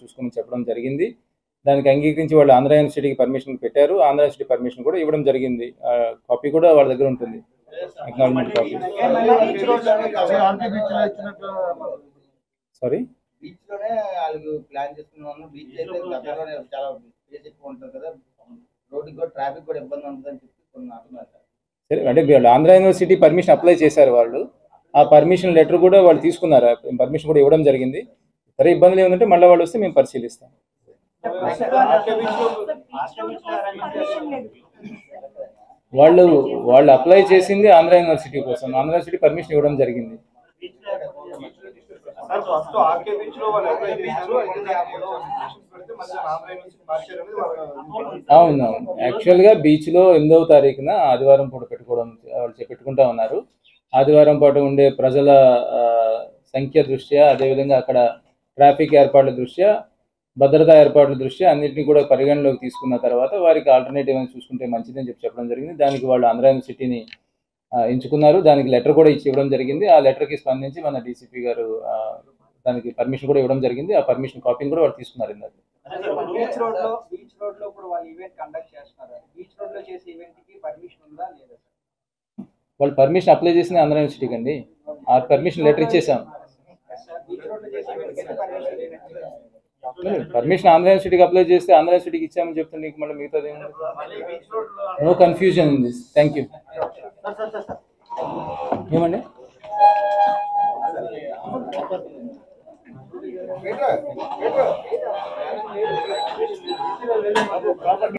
చూసుకోమని చెప్పడం జరిగింది దానికి అంగీకరించి వాళ్ళు ఆంధ్ర యూనివర్సిటీకి పర్మిషన్ పెట్టారు ఆంధ్ర యూనివర్సిటీ పర్మిషన్ కూడా ఇవ్వడం జరిగింది కాపీ కూడా వాళ్ళ దగ్గర ఉంటుంది అక్నాలజ్మెంట్ కాపీ సారీ బీచ్ లోనే వాళ్ళు ప్లాన్ చేసుకున్నాము బీచ్ అయితే దగ్గరలోనే చాలా ప్లేస్ ఎక్కువ ఉంటుంది కదా రోడ్డుకి కూడా ట్రాఫిక్ కూడా ఇబ్బంది ఉంటుందని చెప్పి కొన్ని అంటున్నారు సార్. సరే అంటే వీళ్ళు ఆంధ్ర యూనివర్సిటీ పర్మిషన్ అప్లై చేశారు వాళ్ళు ఆ పర్మిషన్ లెటర్ కూడా వాళ్ళు తీసుకున్నారు పర్మిషన్ కూడా ఇవ్వడం జరిగింది సరే ఇబ్బందులు ఏమంటే మళ్ళీ వాళ్ళు వస్తే మేము పరిశీలిస్తాం వాళ్ళు వాళ్ళు అప్లై చేసింది ఆంధ్ర యూనివర్సిటీ కోసం ఆంధ్ర యూనివర్సిటీ పర్మిషన్ ఇవ్వడం జరిగింది సార్ ఫస్ట్ ఆర్కే బీచ్ లో వాళ్ళు అప్లై చేశారు అయితే దానికి ఏదో restrictions పెడితే మళ్ళీ ఆంధ్ర నుంచి మార్చారు అనేది వాళ్ళ అవును అవును యాక్చువల్గా బీచ్లో ఎనిమిదవ తారీఖున ఆదివారం పూట పెట్టుకోవడం వాళ్ళు చె- పెట్టుకుంటా ఉన్నారు ఆదివారం పాటు ఉండే ప్రజల ఆ, సంఖ్య దృష్ట్యా అదేవిధంగా అక్కడ ట్రాఫిక్ ఏర్పాట్ల దృష్ట్యా భద్రతా ఏర్పాట్ల దృష్ట్యా అన్నింటినీ కూడా పరిగణలోకి తీసుకున్న తర్వాత వారికి ఆల్టర్నేటివ్ అని చూసుకుంటే మంచిదని చెప్పి చెప్పడం జరిగింది దానికి వాళ్ళు ఆంధ్ర యూనివర్సిటీని ఆ, ఎంచుకున్నారు దానికి లెటర్ కూడా ఇచ్చి ఇవ్వడం జరిగింది ఆ లెటర్కి స్పందించి మన డీసీపీ గారు ఆ, దానికి పర్మిషన్ కూడా ఇవ్వడం జరిగింది ఆ పర్మిషన్ కాపీని కూడా వాళ్ళు తీసుకున్నారు ఇందాక బీచ్ రోడ్ లో బీచ్ రోడ్ లో ఇప్పుడు వాళ్ళు ఈవెంట్ కండక్ట్ చేస్తున్నారు బీచ్ రోడ్ లో చేసే ఈవెంట్ కి పర్మిషన్ ఉందా లేదా వాళ్ళు పర్మిషన్ అప్లై చేసింది ఆంధ్ర యూనివర్సిటీకి అండి ఆ పర్మిషన్ లెటర్ ఇచ్చేసాం సార్ బీచ్ రోడ్ లో చేసే ఈవెంట్ కి పర్మిషన్ లేనట్టు పర్మిషన్ ఆంధ్ర యూనివర్సిటీకి అప్లై చేస్తే ఆంధ్ర యూనివర్సిటీకి ఇచ్చామని చెప్తే నీకు మళ్ళీ మిగతాది no confusion in this thank you ఏమండి